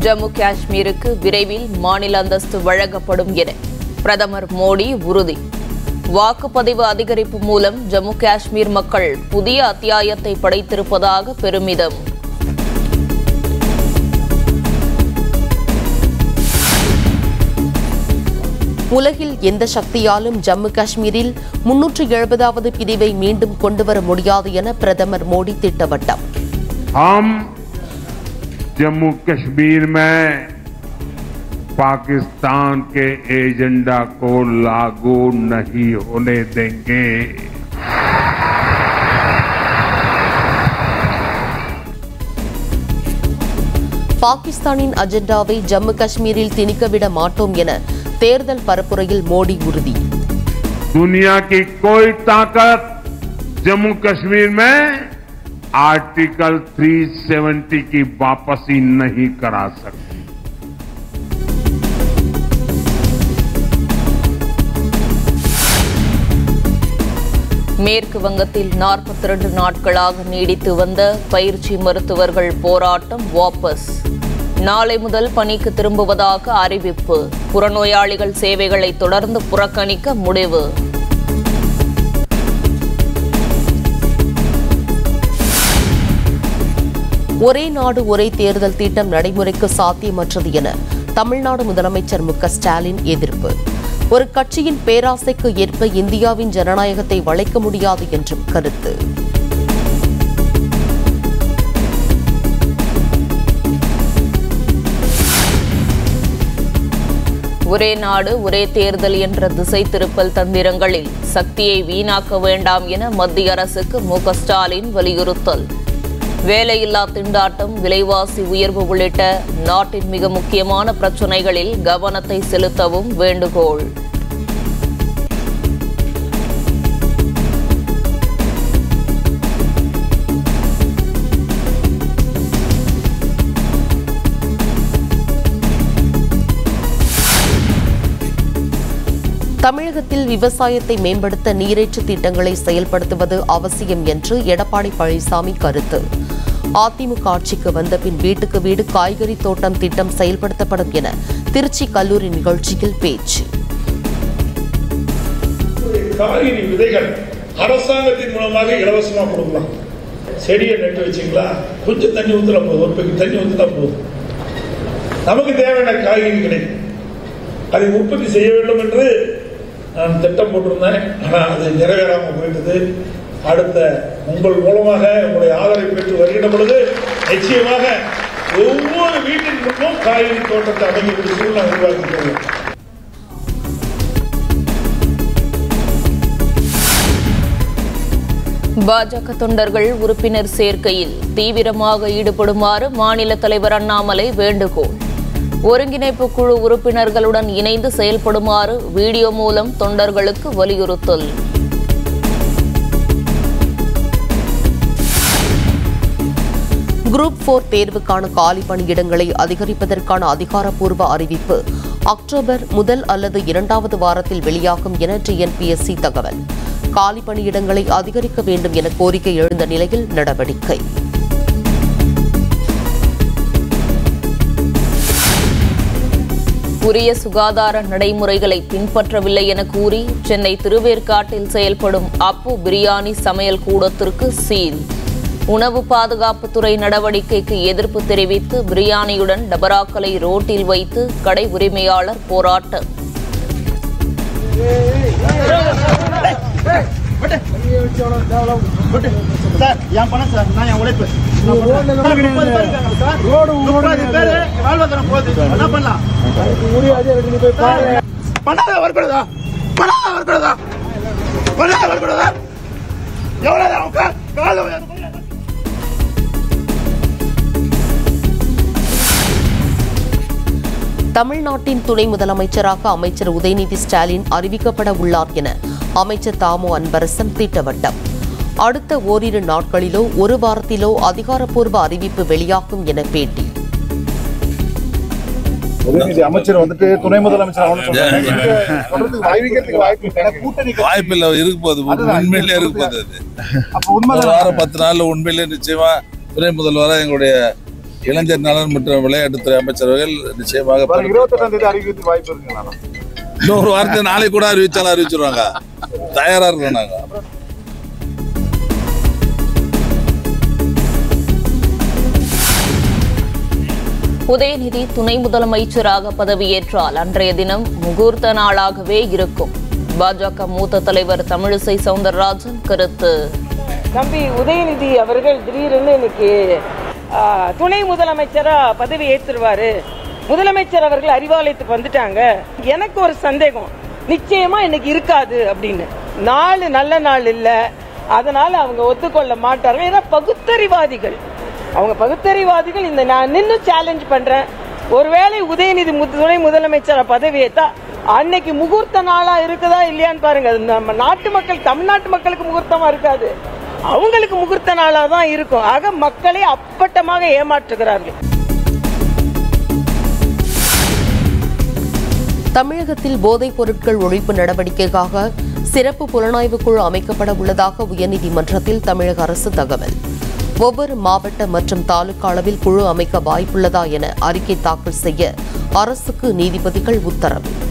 ஜம்மு காஷ்மீருக்கு விரைவில் மாநில அந்தஸ்து வழங்கப்படும் என பிரதமர் மோடி உறுதி வாக்குப்பதிவு அதிகரிப்பு மூலம் ஜம்மு காஷ்மீர் மக்கள் புதிய அத்தியாயத்தை படைத்திருப்பதாக பெருமிதம் உலகில் எந்த சக்தியாலும் ஜம்மு காஷ்மீரில் முன்னூற்று எழுபதாவது பிரிவை மீண்டும் கொண்டுவர முடியாது என பிரதமர் மோடி திட்டவட்டம் हम जम्मू कश्मीर में पाकिस्तान के एजेंडा को लागू नहीं होने देंगे பாகிஸ்தானின் அஜெண்டாவை ஜம்மு காஷ்மீரில் திணிக்கவிட மாட்டோம் என தேர்தல் பரப்புரையில் மோடி உறுதி दुनिया की कोई ताकत जम्मू कश्मीर में आर्टिकल 370 की वापसी नहीं करा सकती மேற்கு வங்கத்தில் நாற்பத்தி ரெண்டு நாட்களாக நீடித்து வந்த பயிற்சி மருத்துவர்கள் போராட்டம் வாபஸ் நாளை முதல் பணிக்கு திரும்புவதாக அறிவிப்பு புறநோயாளிகள் சேவைகளை தொடர்ந்து புறக்கணிக்க முடிவு ஒரே நாடு ஒரே தேர்தல் திட்டம் நடைமுறைக்கு சாத்தியமற்றது என தமிழ்நாடு முதலமைச்சர் மு க ஸ்டாலின் எதிர்ப்பு ஒரு கட்சியின் பேராசைக்கு ஏற்ப இந்தியாவின் ஜனநாயகத்தை வளைக்க முடியாது என்றும் கருத்து ஒரே நாடு ஒரே தேர்தல் என்ற திசை திருப்பல் தந்திரங்களில் சக்தியை வீணாக்க வேண்டாம் என மத்திய அரசுக்கு மு க ஸ்டாலின் வலியுறுத்தல் வேலையில்லா திண்டாட்டம் விலைவாசி உயர்வு உள்ளிட்ட நாட்டின் மிக முக்கியமான பிரச்சினைகளில் கவனத்தை செலுத்தவும் வேண்டுகோள் தமிழகத்தில் விவசாயத்தை மேம்படுத்த நீரேற்று திட்டங்களை செயல்படுத்துவது அவசியம் என்று எடப்பாடி பழனிசாமி கருத்து அதிமுக ஆட்சிக்கு வந்த பின் வீட்டுக்கு வீடு காய்கறி தோட்டம் திட்டம் செயல்படுத்தப்படும் என திருச்சி கல்லூரி நிகழ்ச்சியில் பேச்சு காய்கறி விதைகள் அரசாங்கத்தின் மூலமாக இலவசமா கொடுக்கலாம் செடியை நட்டு வச்சீங்களா கொஞ்சம் தண்ணி ஊத்துனா போதும் ஒரு பக்கம் தண்ணி ஊத்துனா போதும் நமக்கு தேவையான காய்கறி கிடைக்கும் அதை உற்பத்தி செய்ய வேண்டும் என்று நான் திட்டம் போட்டிருந்தேன் ஆனால் அது நிறைவேறாமல் போயிட்டது அடுத்த உங்கள் மூலமாக உங்களுடைய ஆதரவை பெற்று வருகின்ற பொழுது நிச்சயமாக ஒவ்வொரு வீட்டின் முன்னும் காய்கறி தோட்டத்தை அமைக்கக்கூடிய சூழ்நிலை உருவாக்கி தருவோம் பாஜக தொண்டர்கள் உறுப்பினர் சேர்க்கையில் தீவிரமாக ஈடுபடுமாறு மாநில தலைவர் அண்ணாமலை வேண்டுகோள் ஒருங்கிணைப்பு குழு உறுப்பினர்களுடன் இணைந்து செயல்படுமாறு வீடியோ மூலம் தொண்டர்களுக்கு வலியுறுத்தல் குரூப் போர் தேர்வுக்கான காலி பணியிடங்களை அதிகரிப்பதற்கான அதிகாரப்பூர்வ அறிவிப்பு அக்டோபர் முதல் அல்லது இரண்டாவது வாரத்தில் வெளியாகும் என டிஎன்பிஎஸ்சி தகவல் காலி பணியிடங்களை அதிகரிக்க வேண்டும் என கோரிக்கை எழுந்த நிலையில் நடவடிக்கை உரிய சுகாதார நடைமுறைகளை பின்பற்றவில்லை என கூறி சென்னை திருவேற்காட்டில் செயல்படும் அப்பு பிரியாணி சமையல் கூடத்திற்கு சீல் உணவு பாதுகாப்புத்துறை நடவடிக்கைக்கு எதிர்ப்பு தெரிவித்து பிரியாணியுடன் டபராக்களை ரோட்டில் வைத்து கடை உரிமையாளர் போராட்டம் சார் என் பணம் சார் நான் என் உழைப்பு சார், முப்பது பேர் இருக்காங்க சார். முப்பது பேரு வாழ்வாதாரம் போகுது. என்ன பண்ணலாம்? பண்ணாத வரக்கூடாதா? பண்ணாத வரக்கூடாதா? பண்ணாத வரக்கூடாதா? எவ்வளவு நேரம் உட்கார்? காலைல போய் தமிழ்நாட்டின் துணை முதலமைச்சராக அமைச்சர் உதயநிதி ஸ்டாலின் அறிவிக்கப்பட உள்ளார் என அமைச்சர் தாமோ அன்பரசன் திட்டவட்டம் அடுத்த ஓரிரு நாட்களிலோ ஒரு வாரத்திலோ அதிகாரப்பூர்வ அறிவிப்பு வெளியாகும் என பேட்டி உதயநிதி அமைச்சர் வந்துட்டு துணை முதலமைச்சர் ஆகணும்னு சொல்றாங்க. இங்க சொல்றதுக்கு வாய்ப்புக்கிறதுக்கு வாய்ப்பு இல்லை. ஏன்னா கூட்டணி வாய்ப்பில்லை இருக்கு போகுது அதுதான் உண்மையிலே இருக்கு போகுது அது அப்ப ஒரு உண்மைதான் வாரம் பத்து நாள்ல உண்மையிலே நிச்சயமா துணை முதல்வராக எங்களுடைய இளைஞர் நலன் மற்றும் விளையாட்டுத்துறை அமைச்சர்கள் நிச்சயமாக வர இருபத்தெட்டாம் தேதி அறிவிக்கிறதுக்கு வாய்ப்பு இருக்குங்களா இன்னும் ஒரு வாரத்தை நாளைக்கு கூட அறிவிச்சாலும் அறிவிச்சிருவாங்க தயாரா இருக்கோம் நாங்க உதயநிதி துணை முதலமைச்சராக பதவியேற்றால் அன்றைய தினம் முகூர்த்த நாளாகவே இருக்கும் பாஜக மூத்த தலைவர் தமிழிசை சவுந்தரராஜன் கருத்து தம்பி உதயநிதி அவர்கள் திடீர்னு இன்னைக்கு ஆ, துணை முதலமைச்சரா பதவி ஏற்றுருவாரு முதலமைச்சர் அவர்கள் அறிவாலயத்துக்கு வந்துட்டாங்க எனக்கு ஒரு சந்தேகம் நிச்சயமா இன்னைக்கு இருக்காது அப்படின்னு நாலு நல்ல நாள் இல்ல அதனால அவங்க ஒத்துக்கொள்ள மாட்டார்கள் ஏன்னா பகுத்தறிவாதிகள் அவங்க பகுத்தறிவாதிகள் இந்த நான் நின்னு சேலஞ்ச் பண்றேன் ஒருவேளை உதயநிதி மு- துணை முதலமைச்சரை பதவியேற்றா அன்னைக்கு முகூர்த்த நாளா இருக்குதா இல்லையான்னு பாருங்க அது நம்ம நாட்டு மக்கள் தமிழ்நாட்டு மக்களுக்கு முகூர்த்தமா இருக்காது அவங்களுக்கு முகூர்த்த நாளா தான் இருக்கும் ஆக மக்களை அப்பட்டமாக ஏமாற்றுகிறார்கள் தமிழகத்தில் போதைப் பொருட்கள் ஒழிப்பு நடவடிக்கைக்காக சிறப்பு புலனாய்வு குழு அமைக்கப்பட உள்ளதாக உயர்நீதிமன்றத்தில் தமிழக அரசு தகவல் ஒவ்வொரு மாவட்ட மற்றும் தாலுகா அளவில் குழு அமைக்க வாய்ப்புள்ளதா என அறிக்கை தாக்கல் செய்ய அரசுக்கு நீதிபதிகள் உத்தரவு